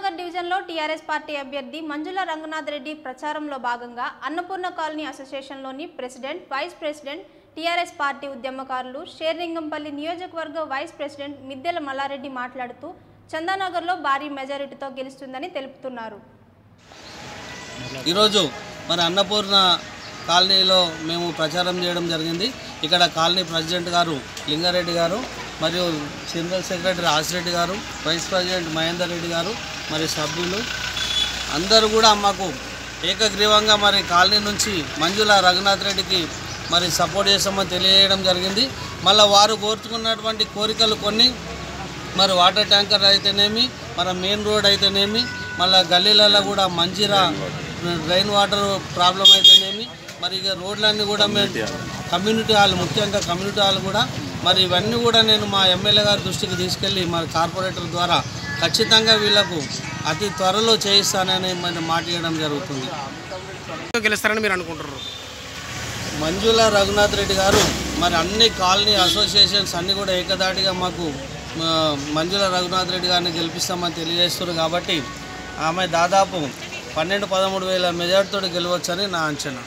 చందానగర్ డివిజన్లో TRS party అభ్యర్థి మంజుల రంగనాథ్ రెడ్డి ప్రచారంలో భాగంగా అన్నపూర్ణ కాలనీ అసోసియేషన్లోని president vice president TRS party ఉద్యమకారులు షేర్లింగంపల్లి నియోజకవర్గ వైస్ ప్రెసిడెంట్ మిద్దెల మల్లారెడ్డి మాట్లాడుతూ చందానగర్లో భారీ మెజారిటీతో గెలుస్తుందని తెలుపుతున్నారు ఈరోజు మరి అన్నపూర్ణ కాలనీలో మేము ప్రచారం చేయడం జరిగింది ఇక్కడ కాలనీ ప్రెసిడెంట్ గారు లింగారెడ్డి గారు మరియు జనరల్ సెక్రటరీ ఆసిరెడ్డి గారు వైస్ ప్రెసిడెంట్ మహేందర్ రెడ్డి గారు మరి సభ్యులు అందరూ కూడా మాకు ఏకగ్రీవంగా మరి కాలనీ నుంచి మంజుల రఘునాథ్ రెడ్డికి మరి సపోర్ట్ చేస్తామని తెలియజేయడం జరిగింది మళ్ళీ వారు కోరుకున్నటువంటి కోరికలు కొన్ని మరి వాటర్ ట్యాంకర్ అయితేనేమి మన మెయిన్ రోడ్ అయితేనేమి మళ్ళీ గల్లీలలో కూడా మంజీరా డ్రైన్ వాటర్ ప్రాబ్లం అయితేనేమి మరి ఇక రోడ్లన్నీ కూడా మేము కమ్యూనిటీ హాల్ ముఖ్యంగా కమ్యూనిటీ హాల్ కూడా మరి ఇవన్నీ కూడా నేను మా ఎమ్మెల్యే గారి దృష్టికి తీసుకెళ్ళి మరి కార్పొరేటర్ ద్వారా ఖచ్చితంగా వీళ్ళకు అతి త్వరలో చేయిస్తానని మరి మాట ఇవ్వడం జరుగుతుంది గెలుస్తారని మీరు అనుకుంటున్నారు మంజుల రఘునాథ్ రెడ్డి గారు మరి అన్ని కాలనీ అసోసియేషన్స్ అన్నీ కూడా ఏకదాటిగా మాకు ఆ, మంజుల రఘునాథ్ రెడ్డి గారిని గెలిపిస్తామని తెలియజేస్తున్నారు కాబట్టి ఆమె దాదాపు పన్నెండు పదమూడు వేల మెజార్టీతో గెలవచ్చని నా అంచనా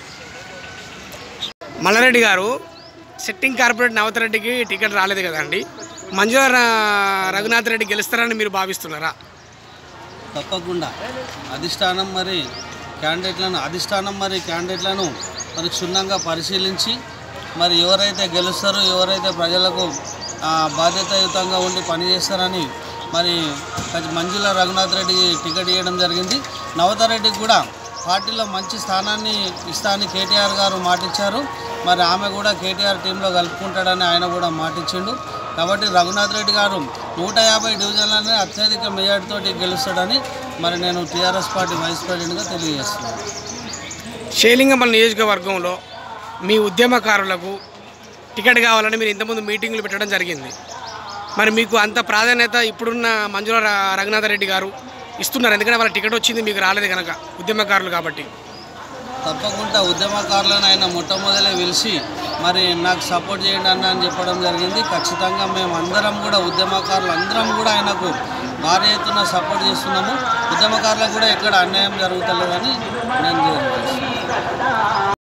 మల్లారెడ్డి గారు సిట్టింగ్ కార్పొరేట్ నవతరెడ్డికి టికెట్ రాలేదు కదండి మంజుల ర- రఘునాథ్ రెడ్డి గెలుస్తారని మీరు భావిస్తున్నారా తప్పకుండా అధిష్టానం మరి క్యాండిడేట్లను అధిష్టానం మరి క్యాండిడేట్లను మరి క్షుణ్ణంగా పరిశీలించి మరి ఎవరైతే గెలుస్తారో ఎవరైతే ప్రజలకు ఆ, బాధ్యతాయుతంగా ఉండి పనిచేస్తారని మరి కొంచెం మంజుల రఘునాథ్ రెడ్డికి టికెట్ ఇవ్వడం జరిగింది నవతారెడ్డికి కూడా పార్టీలో మంచి స్థానాన్ని ఇస్తానని కేటీఆర్ గారు మాటిచ్చారు మరి ఆమె కూడా కేటీఆర్ టీంలో కలుపుకుంటాడని ఆయన కూడా మాటిచ్చిండు కాబట్టి రఘునాథ్ రెడ్డి గారు నూట యాభై డివిజన్లనే అత్యధిక మెజార్టీతోటి గెలుస్తాడని మరి నేను టీఆర్ఎస్ పార్టీ వైస్ ప్రెసిడెంట్గా తెలియజేస్తున్నాను షేలింగంపల్లి నియోజకవర్గంలో మీ ఉద్యమకారులకు టికెట్ కావాలని మీరు ఇంతకుముందు మీటింగ్లు పెట్టడం జరిగింది మరి మీకు అంత ప్రాధాన్యత ఇప్పుడున్న మంజుల ర- రఘునాథ రెడ్డి గారు ఇస్తున్నారు ఎందుకంటే వాళ్ళ టికెట్ వచ్చింది మీకు రాలేదు కనుక ఉద్యమకారులు కాబట్టి తప్పకుండా ఉద్యమకారులను ఆయన మొట్టమొదలే పిలిచి మరి నాకు సపోర్ట్ చేయండి అన్న అని చెప్పడం జరిగింది ఖచ్చితంగా మేము అందరం కూడా ఉద్యమకారులు అందరం కూడా ఆయనకు భారీ ఎత్తున సపోర్ట్ చేస్తున్నాము ఉద్యమకారులకు కూడా ఎక్కడ అన్యాయం జరుగుతలేదని నేను తెలియజేస్తున్నాను